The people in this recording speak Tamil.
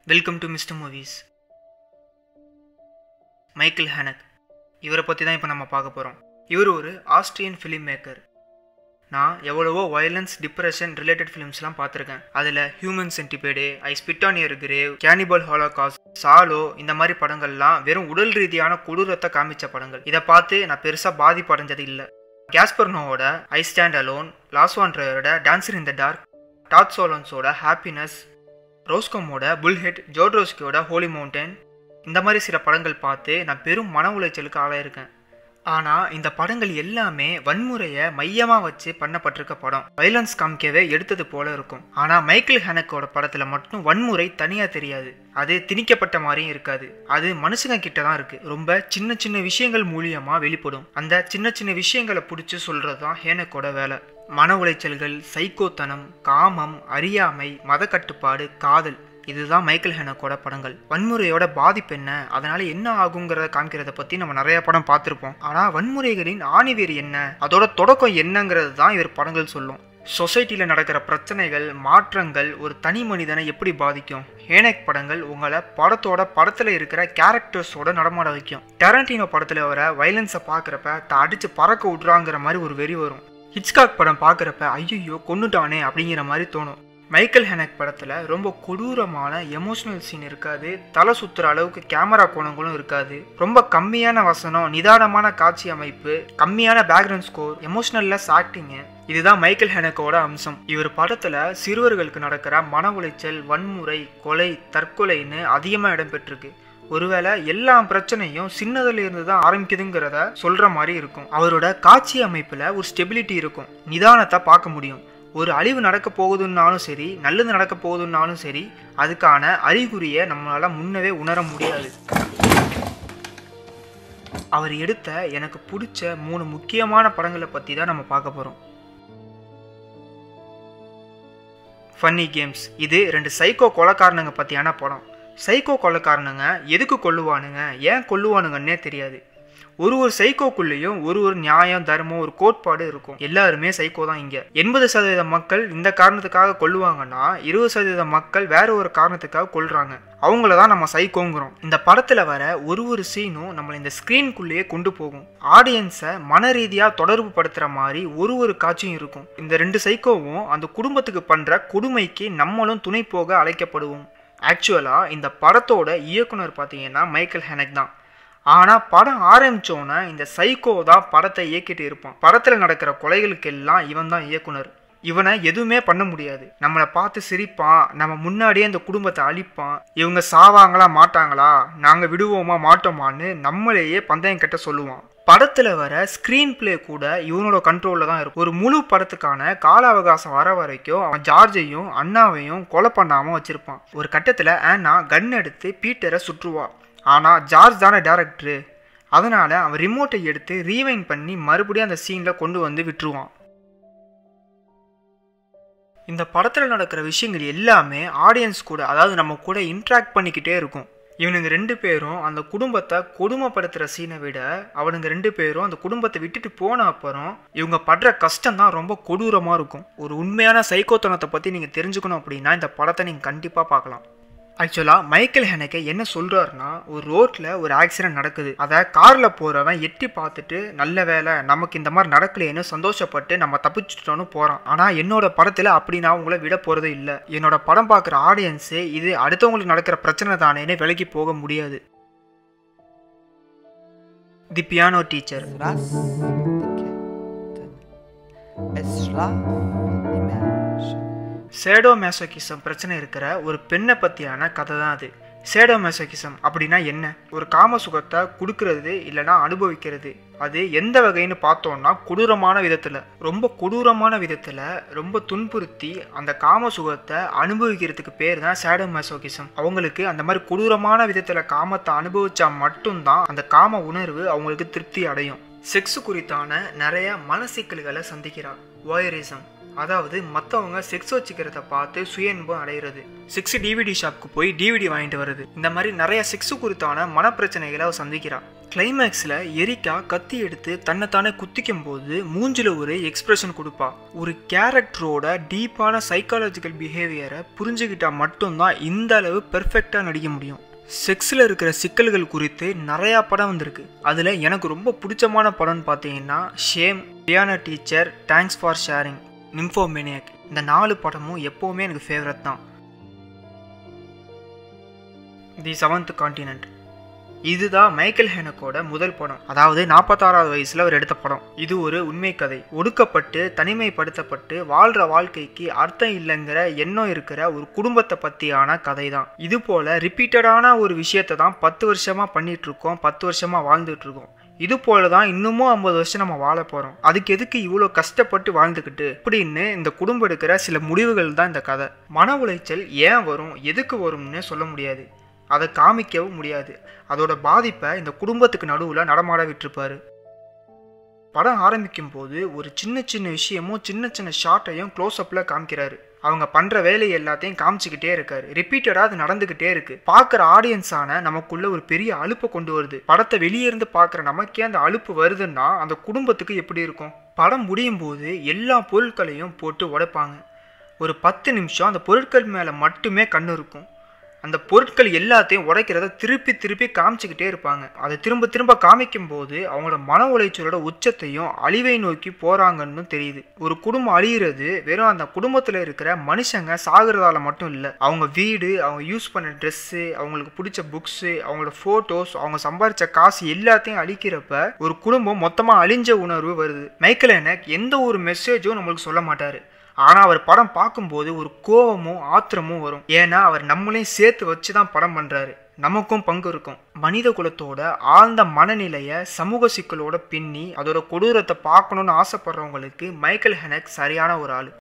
Welcome to mister movies Michael Haneke இவரை பற்றி தான் இப்போ நம்ம பார்க்க போகிறோம் இவர் ஒரு ஆஸ்ட்ரியன் ஃபிலிம் மேக்கர் நான் எவ்வளவோ வயலன்ஸ் டிப்ரெஷன் ரிலேட்டட் ஃபிலிம்ஸ்லாம் பார்த்துருக்கேன் அதில் human centipede I spit on your grave cannibal holocaust Salo இந்த மாதிரி படங்கள்லாம் வெறும் உடல் ரீதியான கொடூரத்தை காமிச்ச படங்கள் இதை பார்த்து நான் பெருசாக பாதிப்படைஞ்சது இல்லை கேஸ்பர்னோவோட ஐ ஸ்டாண்ட் அலோன் லாஸ்வான் ட்ரைவரோட dancer in the dark Todd சோலன்ஸோட ஹாப்பினஸ் ரோஸ்கோமோட புல்ஹெட் ஜோட்ரோஸ்கியோட ஹோலி மவுண்டன் இந்த மாதிரி சில படங்கள் பார்த்து நான் பெரும் மன உளைச்சலுக்கு ஆளாயிருக்கேன் ஆனால் இந்த படங்கள் எல்லாமே வன்முறையை மையமாக வச்சு பண்ணப்பட்டிருக்க படம் வைலன்ஸ் காமிக்கவே எடுத்தது போல இருக்கும் ஆனால் மைக்கேல் ஹேனக்கோட படத்தில் மட்டும் வன்முறை தனியாக தெரியாது அது திணிக்கப்பட்ட மாதிரியும் இருக்காது அது மனுஷங்க கிட்ட தான் இருக்கு ரொம்ப சின்ன சின்ன விஷயங்கள் மூலியமாக வெளிப்படும் அந்த சின்ன சின்ன விஷயங்களை பிடிச்சி சொல்கிறது தான் ஹேனக்கோட வேலை மன உளைச்சல்கள் சைக்கோத்தனம் காமம் அறியாமை மத கட்டுப்பாடு காதல் இதுதான் மைக்கேல் ஹெனக்கோட படங்கள் வன்முறையோட பாதிப்பு என்ன அதனால என்ன ஆகுங்கிறத காமிக்கிறத பத்தி நம்ம நிறைய படம் பார்த்துருப்போம் ஆனா வன்முறைகளின் ஆணிவேர் என்ன அதோட தொடக்கம் என்னங்கிறது தான் இவர் படங்கள் சொல்லும் சொசைட்டியில் நடக்கிற பிரச்சனைகள் மாற்றங்கள் ஒரு தனி மனிதனை எப்படி பாதிக்கும் ஹேனக் படங்கள் உங்களை படத்தோட படத்தில் இருக்கிற கேரக்டர்ஸோட நடமாட வைக்கும் டெரண்டினோ படத்தில் வர வைலன்ஸை பார்க்குறப்ப த அடித்து பறக்க விட்றாங்கிற மாதிரி ஒரு வெறி வரும் ஹிச்காக் படம் பார்க்குறப்ப ஐயோ கொண்டுட்டானே அப்படிங்கிற மாதிரி தோணும் மைக்கேல் ஹெனக் படத்தில் ரொம்ப கொடூரமான எமோஷனல் சீன் இருக்காது தலை சுற்றுற அளவுக்கு கேமரா கோணங்களும் இருக்காது ரொம்ப கம்மியான வசனம் நிதானமான காட்சி அமைப்பு கம்மியான பேக்ரவுண்ட் ஸ்கோர் எமோஷனல்லெஸ் ஆக்டிங்கு இதுதான் மைக்கேல் ஹெனக்கோட அம்சம் இவர் படத்தில் சிறுவர்களுக்கு நடக்கிற மன உளைச்சல் வன்முறை கொலை தற்கொலைன்னு அதிகமாக இடம்பெற்றிருக்கு ஒருவேளை எல்லா பிரச்சனையும் சின்னதுல இருந்து தான் ஆரம்பிக்குதுங்கிறத சொல்ற மாதிரி இருக்கும் அவரோட காட்சி அமைப்புல ஒரு ஸ்டெபிலிட்டி இருக்கும் நிதானத்தை பார்க்க முடியும் ஒரு அழிவு நடக்க போகுதுன்னாலும் சரி நல்லது நடக்க போகுதுன்னாலும் சரி அதுக்கான அறிகுறியை நம்மளால முன்னவே உணர முடியாது அவர் எடுத்த எனக்கு பிடிச்ச மூணு முக்கியமான படங்களை பற்றி தான் நம்ம பார்க்க போகிறோம் ஃபன்னி கேம்ஸ் இது ரெண்டு சைக்கோ கொலைக்காரனுங்க பற்றியான படம் சைக்கோ கொலைக்காரனுங்க எதுக்கு கொல்லுவானுங்க ஏன் கொல்லுவானுங்கன்னே தெரியாது ஒரு ஒரு சைக்கோக்குள்ளேயும் ஒரு ஒரு நியாயம் தர்மம் ஒரு கோட்பாடு இருக்கும் எல்லாருமே சைக்கோ தான் இங்கே எண்பது சதவீத மக்கள் இந்த காரணத்துக்காக கொல்லுவாங்கன்னா இருபது சதவீத மக்கள் வேற ஒரு காரணத்துக்காக கொல்றாங்க அவங்கள தான் நம்ம சைக்கோங்கிறோம் இந்த படத்தில் வர ஒரு ஒரு சீனும் நம்மளை இந்த ஸ்க்ரீனுக்குள்ளேயே கொண்டு போகும் ஆடியன்ஸை மன ரீதியாக தொடர்பு படுத்துகிற மாதிரி ஒரு ஒரு காட்சியும் இருக்கும் இந்த ரெண்டு சைக்கோவும் அந்த குடும்பத்துக்கு பண்ணுற கொடுமைக்கு நம்மளும் துணை போக அழைக்கப்படுவோம் ஆக்சுவலாக இந்த படத்தோட இயக்குனர் பார்த்தீங்கன்னா மைக்கேல் ஹெனக் தான் ஆனால் படம் ஆரம்பித்தோன்னே இந்த சைக்கோ தான் படத்தை இயக்கிட்டு இருப்பான் படத்தில் நடக்கிற கொலைகளுக்கெல்லாம் இவன் தான் இயக்குனர் இவனை எதுவுமே பண்ண முடியாது நம்மளை பார்த்து சிரிப்பான் நம்ம முன்னாடியே இந்த குடும்பத்தை அழிப்பான் இவங்க சாவாங்களா மாட்டாங்களா நாங்கள் விடுவோமா மாட்டோமான்னு நம்மளையே பந்தயம் கட்ட சொல்லுவான் படத்தில் வர ஸ்க்ரீன் பிளே கூட இவனோட கண்ட்ரோலில் தான் இருக்கும் ஒரு முழு படத்துக்கான கால அவகாசம் வர வரைக்கும் அவன் ஜார்ஜையும் அண்ணாவையும் கொலை பண்ணாமல் வச்சுருப்பான் ஒரு கட்டத்தில் ஆனா கன் எடுத்து பீட்டரை சுற்றுவா ஆனால் ஜார்ஜ் தானே டேரக்டரு அதனால் அவன் ரிமோட்டை எடுத்து ரீவைன் பண்ணி மறுபடியும் அந்த சீனில் கொண்டு வந்து விட்டுருவான் இந்த படத்தில் நடக்கிற விஷயங்கள் எல்லாமே ஆடியன்ஸ் கூட அதாவது நம்ம கூட இன்ட்ராக்ட் பண்ணிக்கிட்டே இருக்கும் இவனுங்க ரெண்டு பேரும் அந்த குடும்பத்தை கொடுமைப்படுத்துகிற சீனை விட அவனுங்க ரெண்டு பேரும் அந்த குடும்பத்தை விட்டுட்டு போன அப்புறம் இவங்க படுற கஷ்டம் தான் ரொம்ப கொடூரமாக இருக்கும் ஒரு உண்மையான சைக்கோத்தனத்தை பற்றி நீங்கள் தெரிஞ்சுக்கணும் அப்படின்னா இந்த படத்தை நீங்கள் கண்டிப்பாக பார்க்கலாம் ஆக்சுவலாக மைக்கேல் ஹெனக்கே என்ன சொல்கிறாருன்னா ஒரு ரோட்டில் ஒரு ஆக்சிடென்ட் நடக்குது அதை காரில் போகிறவன் எட்டி பார்த்துட்டு நல்ல வேலை நமக்கு இந்த மாதிரி நடக்கலையேன்னு சந்தோஷப்பட்டு நம்ம தப்பிச்சிட்டோன்னு போகிறான் ஆனால் என்னோட படத்தில் அப்படி நான் உங்களை விட போகிறது இல்லை என்னோட படம் பார்க்குற ஆடியன்ஸு இது அடுத்தவங்களுக்கு நடக்கிற பிரச்சனை தானேன்னு விலகி போக முடியாது the piano teacher Es schlafen die Menschen. Sadomasochism பிரச்சனை இருக்கிற ஒரு பெண்ணை பற்றியான கதை தான் அது சேடோ மேசோகிசம் அப்படின்னா என்ன ஒரு காம சுகத்தை கொடுக்கறது இல்லைனா அனுபவிக்கிறது அது எந்த வகைன்னு பார்த்தோம்னா கொடூரமான விதத்தில் ரொம்ப கொடூரமான விதத்தில் ரொம்ப துன்புறுத்தி அந்த காம சுகத்தை அனுபவிக்கிறதுக்கு பேர் தான் சேடோ மேசோகிசம் அவங்களுக்கு அந்த மாதிரி கொடூரமான விதத்தில் காமத்தை அனுபவிச்சா மட்டும்தான் அந்த காம உணர்வு அவங்களுக்கு திருப்தி அடையும் செக்ஸ் குறித்தான நிறைய மனசிக்கல்களை சந்திக்கிறார் வாயரிசம் அதாவது மற்றவங்க செக்ஸ் வச்சுக்கிறத பார்த்து சுய இன்பம் அடைகிறது செக்ஸ் டிவிடி ஷாப்புக்கு போய் டிவிடி வாங்கிட்டு வருது இந்த மாதிரி நிறைய செக்ஸ் குறித்தான மனப்பிரச்சனைகளை அவ சந்திக்கிறா கிளைமேக்ஸில் எரிக்கா கத்தி எடுத்து தன்னைத்தானே குத்திக்கும் போது மூஞ்சில ஒரு எக்ஸ்பிரஷன் கொடுப்பா ஒரு கேரக்டரோட டீப்பான சைக்காலஜிக்கல் பிஹேவியரை புரிஞ்சுக்கிட்டா மட்டும்தான் இந்த அளவு பெர்ஃபெக்டாக நடிக்க முடியும் செக்ஸில் இருக்கிற சிக்கல்கள் குறித்து நிறையா படம் வந்திருக்கு அதில் எனக்கு ரொம்ப பிடிச்சமான படம்னு பார்த்தீங்கன்னா shame Diana teacher thanks for sharing nymphomaniac இந்த நாலு படமும் எப்போவுமே எனக்கு ஃபேவரட் தான் தி செவன்த் காண்டினென்ட் இதுதான் மைக்கேல் ஹெனக்கோட முதல் படம் அதாவது நாற்பத்தாறாவது வயசுல அவர் எடுத்த படம் இது ஒரு உண்மை கதை ஒடுக்கப்பட்டு தனிமைப்படுத்தப்பட்டு வாழ்ற வாழ்க்கைக்கு அர்த்தம் இல்லைங்கிற எண்ணம் இருக்கிற ஒரு குடும்பத்தை பத்தியான கதை தான் இது போல ரிப்பீட்டடான ஒரு விஷயத்தை தான் பத்து வருஷமா பண்ணிட்டு இருக்கோம் பத்து வருஷமா வாழ்ந்துட்டு இருக்கோம் இது போல தான் இன்னமும் ஐம்பது வருஷம் நம்ம வாழ போகிறோம் அதுக்கு எதுக்கு இவ்வளோ கஷ்டப்பட்டு வாழ்ந்துக்கிட்டு அப்படின்னு இந்த குடும்பம் எடுக்கிற சில முடிவுகள் தான் இந்த கதை மன உளைச்சல் ஏன் வரும் எதுக்கு வரும்னு சொல்ல முடியாது அதை காமிக்கவும் முடியாது அதோட பாதிப்பை இந்த குடும்பத்துக்கு நடுவில் நடமாட விட்டுருப்பாரு படம் ஆரம்பிக்கும் போது ஒரு சின்ன சின்ன விஷயமும் சின்ன சின்ன ஷார்ட்டையும் க்ளோஸ்அப்பில் காமிக்கிறாரு அவங்க பண்ணுற வேலை எல்லாத்தையும் காமிச்சிக்கிட்டே இருக்காரு ரிப்பீட்டடாக அது நடந்துக்கிட்டே இருக்கு பார்க்குற ஆடியன்ஸான நமக்குள்ள ஒரு பெரிய அலுப்பை கொண்டு வருது படத்தை வெளியே இருந்து பார்க்குற நமக்கே அந்த அலுப்பு வருதுன்னா அந்த குடும்பத்துக்கு எப்படி இருக்கும் படம் முடியும் போது எல்லா பொருட்களையும் போட்டு உடைப்பாங்க ஒரு பத்து நிமிஷம் அந்த பொருட்கள் மேலே மட்டுமே கண்ணு இருக்கும் அந்த பொருட்கள் எல்லாத்தையும் உடைக்கிறத திருப்பி திருப்பி காமிச்சிக்கிட்டே இருப்பாங்க அதை திரும்ப திரும்ப காமிக்கும் போது அவங்களோட மன உளைச்சலோட உச்சத்தையும் அழிவை நோக்கி போறாங்கன்னு தெரியுது ஒரு குடும்பம் அழியிறது வெறும் அந்த குடும்பத்தில் இருக்கிற மனுஷங்க சாகுறதால மட்டும் இல்லை அவங்க வீடு அவங்க யூஸ் பண்ண ட்ரெஸ்ஸு அவங்களுக்கு பிடிச்ச புக்ஸு அவங்களோட ஃபோட்டோஸ் அவங்க சம்பாரிச்ச காசு எல்லாத்தையும் அழிக்கிறப்ப ஒரு குடும்பம் மொத்தமாக அழிஞ்ச உணர்வு வருது மைக்கேல் எனக்கு எந்த ஒரு மெசேஜும் நம்மளுக்கு சொல்ல மாட்டாரு ஆனால் அவர் படம் பார்க்கும்போது ஒரு கோபமும் ஆத்திரமும் வரும் ஏன்னா அவர் நம்மளையும் சேர்த்து வச்சு தான் படம் பண்ணுறாரு நமக்கும் பங்கு இருக்கும் மனித குலத்தோட ஆழ்ந்த மனநிலையை சமூக சிக்கலோட பின்னி அதோட கொடூரத்தை பார்க்கணும்னு ஆசைப்படுறவங்களுக்கு மைக்கேல் ஹெனக் சரியான ஒரு ஆள்